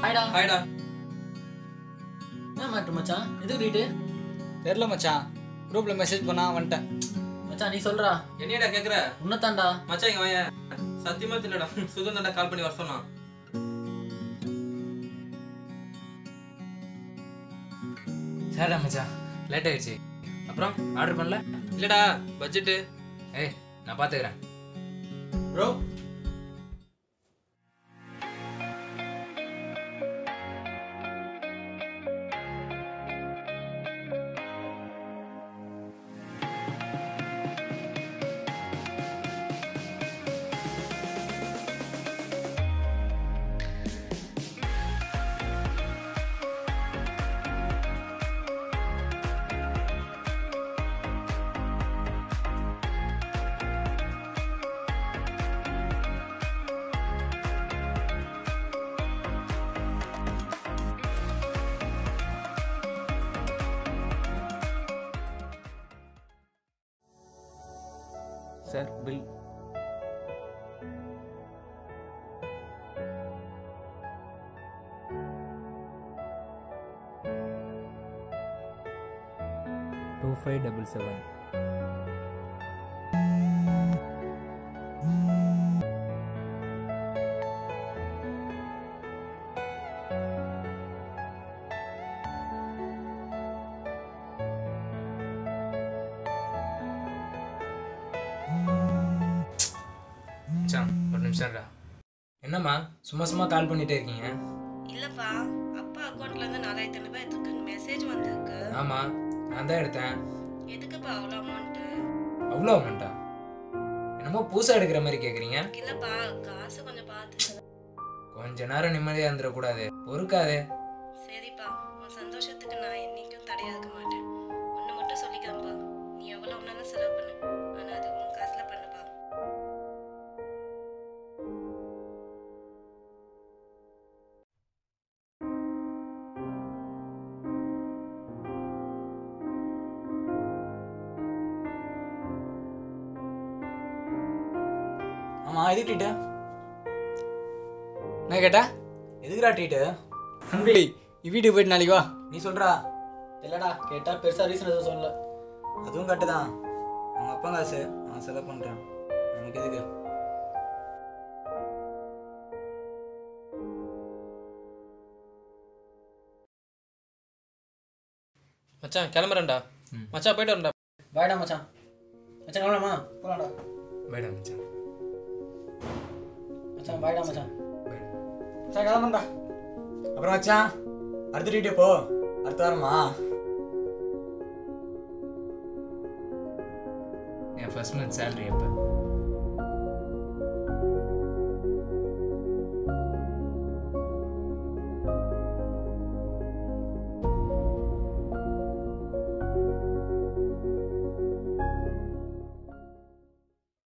ஹாய்டா ஹாய்டா என்ன மேட்ரு மச்சான் எதுக்கு ரீட்டு தெரில மச்சான் குரூப்பில் மெசேஜ் பண்ணா வந்துட்டேன் மச்சான் நீ சொல்றா என்னடா கேக்குற உன்னதாண்டா மச்சான் இங்க வாயேன் சத்தியமா தெரியலடா சுகந்தாண்டா கால் பண்ணி வர சொன்னான் சரிடா மச்சான் லேட் ஆயிடுச்சு அப்புறம் ஆர்டர் பண்ணல இல்லடா பட்ஜெட்டு ஏய் நான் பார்த்துக்கிறேன் bro sir bill two five double seven மச்சான் ஒரு நிமிஷம்டா என்னம்மா சும்மா சும்மா கால் பண்ணிட்டே இருக்கீங்க இல்லப்பா அப்பா அக்கௌண்ட்ல இருந்து நாலாயிரத்தி ஐநூறு ரூபாய் எடுத்துருக்கு மெசேஜ் வந்திருக்கு ஆமாம் நான் தான் எடுத்தேன் எதுக்குப்பா அவ்வளோ அமௌண்ட் அவ்வளோ அமௌண்ட்டா என்னமோ புதுசாக எடுக்கிற மாதிரி கேட்குறீங்க இல்லப்பா காசு கொஞ்சம் பார்த்து கொஞ்ச நேரம் நிம்மதியாக இருந்துடக்கூடாது பொறுக்காதே சரிப்பா உன் சந்தோஷத்துக்கு நான் என்னைக்கும் தடையா இருக்க மாட்டேன் ஒன்று மட்டும் சொல்லிக்கிறேன்ப்பா நீ எவ்வளோ வேணாலும் செலவு பண்ணு ஆனால் அது உன் காசில் பண்ணுப்பா ஆமாம் எதுக்கு ட்ரீட்டு என்ன கேட்டா எதுக்குடா ட்ரீட்டு தம்பி வீட்டுக்கு போயிட்டு நாளைக்கு வா நீ சொல்றா இல்லடா கேட்டா பெருசா ரீசன் எதுவும் சொல்லல அதுவும் கரெக்டு தான் அவங்க அப்பா காசு அவன் செலவு பண்ணுறான் நமக்கு எதுக்கு மச்சான் கிளம்புறேன்டா ம். மச்சான் போயிட்டு வரேன்டா பாய்டா மச்சான் மச்சான் கிளம்பலாமா போலாம்டா பைடா மச்சான் மச்சான் பாய்டா மச்சான் பைடா மச்சான் கிளம்புறா அப்புறம் மச்சான் அடுத்த ட்ரீட்டு போ அடுத்த வாரமா என் ஃபர்ஸ்ட் மந்த் சேலரி எப்போ